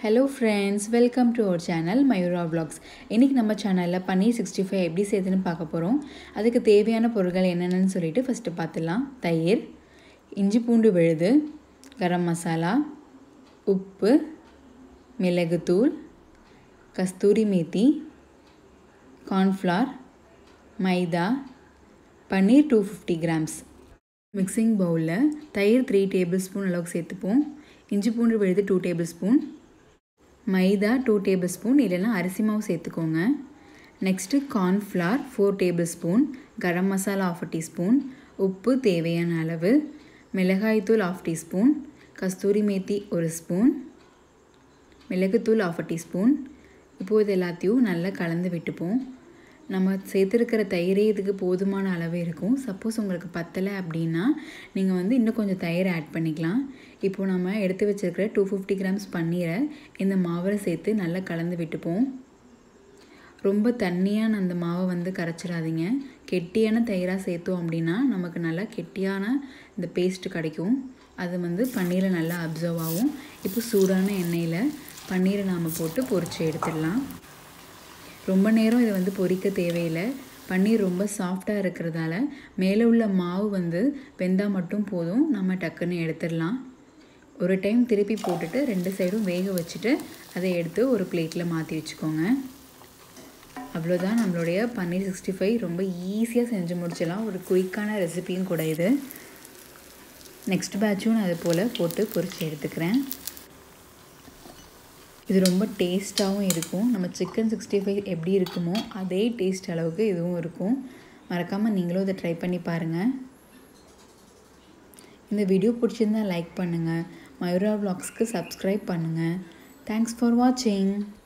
hello friends welcome to our channel Mayura vlogs இன்றைக்கி நம்ம சேனலில் பன்னீர் சிக்ஸ்டி ஃபைவ் எப்படி செய்யுதுன்னு பார்க்க போகிறோம் அதுக்கு தேவையான பொருட்கள் என்னென்னு சொல்லிட்டு ஃபஸ்ட்டு பார்த்துடலாம் தயிர் இஞ்சி பூண்டு விழுது கரம் மசாலா உப்பு மிளகுத்தூள் kasuri methi cornflour maida paneer two fifty grams mixing பவுலில் தயிர் த்ரீ டேபிள் ஸ்பூன் அளவுக்கு சேர்த்துப்போம் இஞ்சி பூண்டு விழுது two tablespoon maida two tablespoon இல்லைன்னா அரிசி மாவு சேர்த்துக்கோங்க next cornflour four tablespoon garam masala half teaspoon உப்பு தேவையான அளவு மிளகாய்த்தூள் ஆஃப் டீஸ்பூன் கஸ்தூரி மேத்தி ஒரு ஸ்பூன் மிளகுத்தூள் ஆஃப் டீஸ்பூன் இப்போது இது எல்லாத்தையும் நல்லா கலந்து விட்டுப்போம் நம்ம சேர்த்துருக்கிற தயிரே இதுக்கு போதுமான அளவு இருக்கும் சப்போஸ் உங்களுக்கு பத்தலை அப்படின்னா நீங்கள் வந்து இன்னும் கொஞ்சம் தயிர் ஆட் பண்ணிக்கலாம் இப்போது நம்ம எடுத்து வச்சுருக்கிற டூ ஃபிஃப்டி கிராம்ஸ் பன்னீரை இந்த மாவில் சேர்த்து நல்லா கலந்து விட்டுப்போம் ரொம்ப தண்ணியான அந்த மாவை வந்து கரைச்சிடாதீங்க கெட்டியான தயிராக சேர்த்தோம் அப்படின்னா நமக்கு நல்லா கெட்டியான இந்த பேஸ்ட்டு கிடைக்கும் அது வந்து பன்னீரை நல்லா அப்சர்வ் ஆகும் இப்போ சூடான எண்ணெயில் பன்னீரை நாம் போட்டு பொரித்து எடுத்துடலாம் ரொம்ப நேரம் இதை வந்து பொரிக்க தேவையில்லை பன்னீர் ரொம்ப சாஃப்டாக இருக்கிறதால மேலே உள்ள மாவு வந்து வெந்தால் மட்டும் போதும் நம்ம டக்குன்னு எடுத்துடலாம் ஒரு டைம் திருப்பி போட்டுட்டு ரெண்டு சைடும் வேக வச்சுட்டு அதை எடுத்து ஒரு பிளேட்டில் மாற்றி வச்சுக்கோங்க அவ்வளோதான் நம்மளுடைய பன்னீர் சிக்ஸ்டி ஃபைவ் ரொம்ப ஈஸியாக செஞ்சு முடிச்சிடலாம் ஒரு குயிக்கான ரெசிபியும் கூட இது நெக்ஸ்ட் பேட்சும் நான் அது போல் போட்டு பொரித்து எடுத்துக்கிறேன் இது ரொம்ப டேஸ்ட்டாகவும் இருக்கும் நம்ம சிக்கன் சிக்ஸ்டி ஃபைவ் எப்படி இருக்குமோ அதே டேஸ்ட் அளவுக்கு இதுவும் இருக்கும் மறக்காமல் நீங்களும் இதை ட்ரை பண்ணி பாருங்கள் இந்த வீடியோ பிடிச்சிருந்தா லைக் பண்ணுங்கள் மயூரா vlogsக்கு சப்ஸ்கிரைப் பண்ணுங்கள் தேங்க்ஸ் ஃபார் வாட்சிங்